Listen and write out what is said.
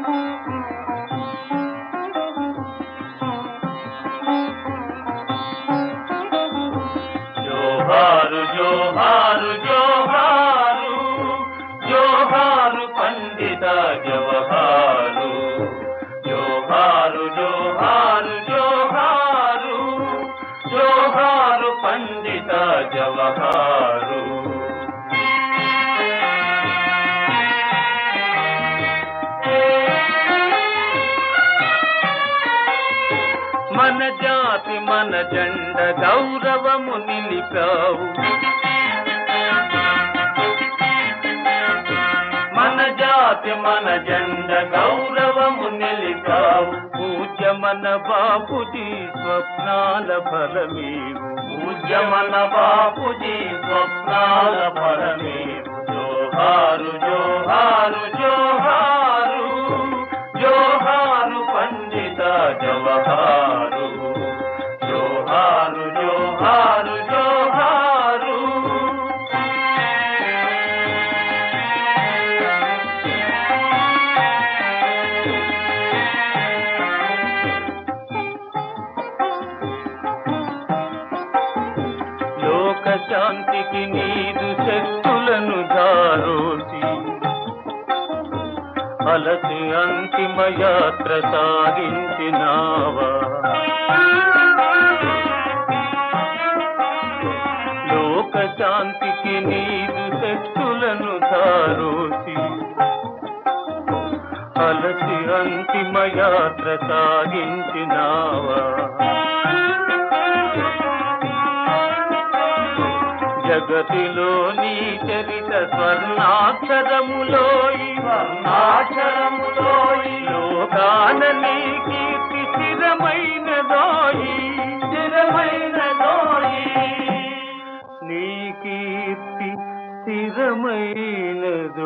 జోహారు జోహారు జోహారు జోహారు పండిత జవహారు జోహారు జోహారు జోహారు జోహారు పండిత జవహారు మన జాతి మన జెండ గౌరవము నిలిపావు మన జాతి మన జెండ గౌరవము నిలిపావు పూజ్య మన బాపుజీ స్వప్నాల ఫలమేవు పూజ్య మన బాపుజీ స్వప్నాల ఫలమేవు జోహారు జోహారు జోహారు జోహారు పండిత జవహారు జోహారు జోహారు జోహారు లోక శాంతికి నీదు శక్తులను దారోసి అలసి అంతిమ యాత్ర సాగించినావా లోక శాంతికి నీదు శక్తులను దారోసి అలసి అంతిమ యాత్ర సాగించినావా జగతిలో నీ చరిత స్వర్ణాక్షరములో వర్ణాక్షరములో లోకాన నీ కీర్తి స్థిరమైన దోయి స్థిరమైన దోయి నీ కీర్తి స్థిరమైన